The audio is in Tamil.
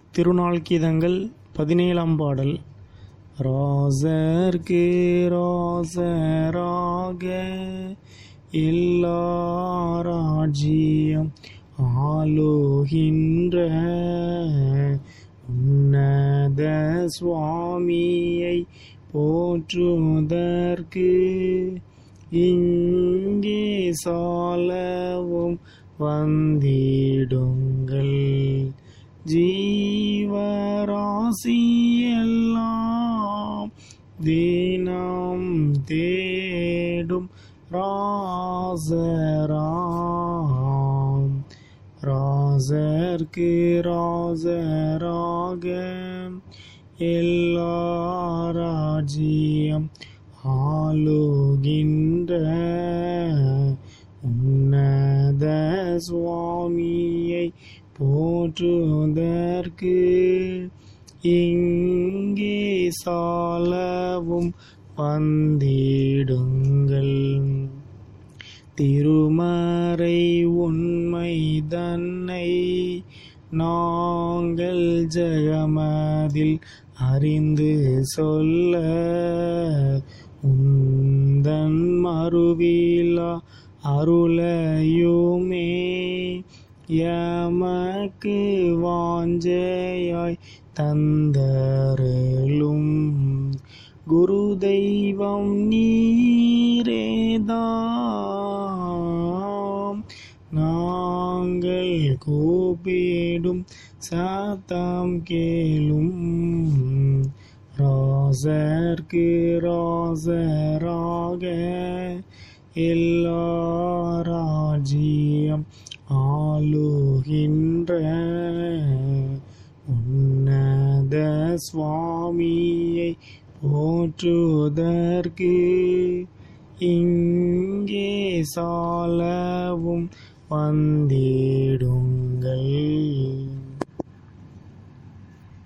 திருநாள் கீதங்கள் பதினேழாம் பாடல் ராசர்க்கு ராசராக எல்லா ராஜ்யம் ஆலோகின்ற உன்னத சுவாமியை போற்றுவதற்கு இங்கே சாலவும் வந்திடுங்கள் ஜீவராசியெல்லாம் தினம் தேடும் ராசராம் ராசர்க்கு ராசராக எல்லா ராஜ்யம் ஆளுகின்ற உன்னத சுவாமியை போற்றுவதற்கு இங்கே சாலவும் வந்திடுங்கள் திருமறை உண்மை தன்னை நாங்கள் ஜெகமதில் அறிந்து சொல்ல உந்தன் மறுவிலா அருளையுமே எமக்கு வாஞ்சையாய் தந்தருளும் குரு தெய்வம் நீரேதாம் நாங்கள் கூப்பிடும் சத்தம் கேளும் ராசர்க்கு ராசராக எல்லா ராஜ்யம் ஆளுகின்ற உன்னத சுவாமியை போற்றுவதற்கு இங்கே சாலவும் வந்திடும்